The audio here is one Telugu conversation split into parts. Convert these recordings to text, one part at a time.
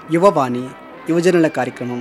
యువవాణి యువజనుల కార్యక్రమం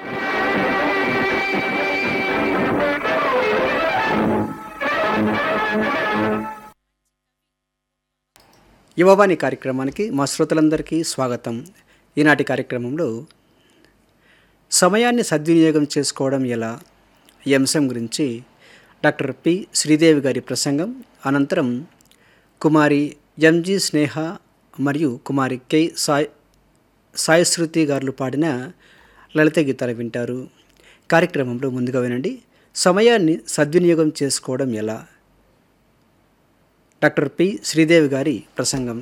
యువవాణి కార్యక్రమానికి మా శ్రోతలందరికీ స్వాగతం ఈనాటి కార్యక్రమంలో సమయాన్ని సద్వినియోగం చేసుకోవడం ఎలా ఈ అంశం గురించి డాక్టర్ పి శ్రీదేవి గారి ప్రసంగం అనంతరం కుమారి ఎంజి స్నేహ మరియు కుమారి కె సాయ్ సాయశృతి గారు పాడిన లలిత గీతాలు వింటారు కార్యక్రమంలో ముందుగా వినండి సమయాన్ని సద్వినియోగం చేసుకోవడం ఎలా డాక్టర్ పి శ్రీదేవి గారి ప్రసంగం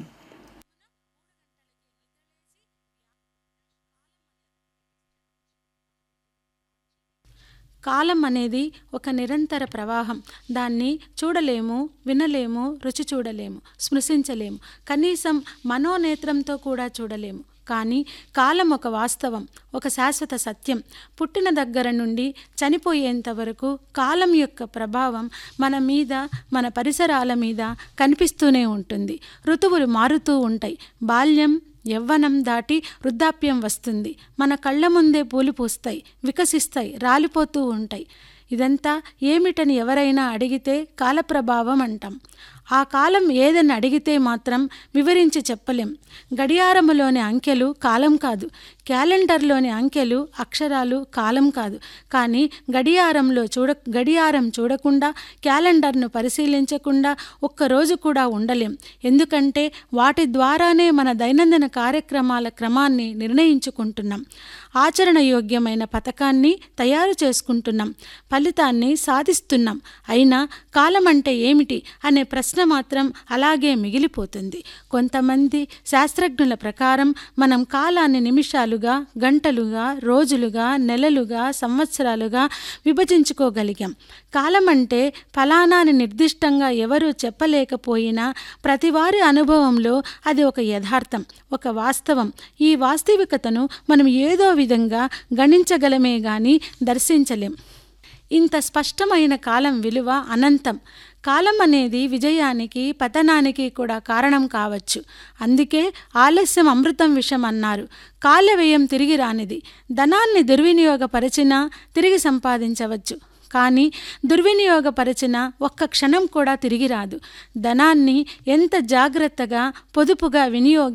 కాలం అనేది ఒక నిరంతర ప్రవాహం దాన్ని చూడలేము వినలేము రుచి చూడలేము స్పృశించలేము కనీసం మనోనేత్రంతో కూడా చూడలేము కానీ కాలం ఒక వాస్తవం ఒక శాశ్వత సత్యం పుట్టిన దగ్గర నుండి చనిపోయేంత వరకు కాలం యొక్క ప్రభావం మన మీద మన పరిసరాల మీద కనిపిస్తూనే ఉంటుంది ఋతువులు మారుతూ ఉంటాయి బాల్యం యవ్వనం దాటి వృద్ధాప్యం వస్తుంది మన కళ్ళ ముందే పూలు పూస్తాయి వికసిస్తాయి రాలిపోతూ ఉంటాయి ఇదంతా ఏమిటని ఎవరైనా అడిగితే కాలప్రభావం అంటాం ఆ కాలం ఏదని అడిగితే మాత్రం వివరించి చెప్పలేం గడియారములోని అంకెలు కాలం కాదు క్యాలెండర్లోని అంకెలు అక్షరాలు కాలం కాదు కానీ గడియారంలో చూడ గడియారం చూడకుండా క్యాలెండర్ను పరిశీలించకుండా ఒక్కరోజు కూడా ఉండలేం ఎందుకంటే వాటి ద్వారానే మన దైనందిన కార్యక్రమాల క్రమాన్ని నిర్ణయించుకుంటున్నాం ఆచరణయోగ్యమైన పథకాన్ని తయారు చేసుకుంటున్నాం ఫలితాన్ని సాధిస్తున్నాం అయినా కాలం అంటే ఏమిటి అనే ప్రశ్న మాత్రం అలాగే మిగిలిపోతుంది కొంతమంది శాస్త్రజ్ఞుల ప్రకారం మనం కాలాన్ని నిమిషాలుగా గంటలుగా రోజులుగా నెలలుగా సంవత్సరాలుగా విభజించుకోగలిగాం కాలం అంటే ఫలానాని నిర్దిష్టంగా ఎవరూ చెప్పలేకపోయినా ప్రతివారి అనుభవంలో అది ఒక యథార్థం ఒక వాస్తవం ఈ వాస్తవికతను మనం ఏదో విధంగా గణించగలమే గాని దర్శించలేం ఇంత స్పష్టమైన కాలం విలువ అనంతం కాలం అనేది విజయానికి పతనానికి కూడా కారణం కావచ్చు అందుకే ఆలస్యం అమృతం విషం అన్నారు కాల వ్యయం తిరిగి రానిది ధనాన్ని దుర్వినియోగపరిచినా తిరిగి సంపాదించవచ్చు కానీ దుర్వినియోగపరిచిన ఒక్క క్షణం కూడా తిరిగి రాదు ధనాన్ని ఎంత జాగ్రత్తగా పొదుపుగా వినియోగి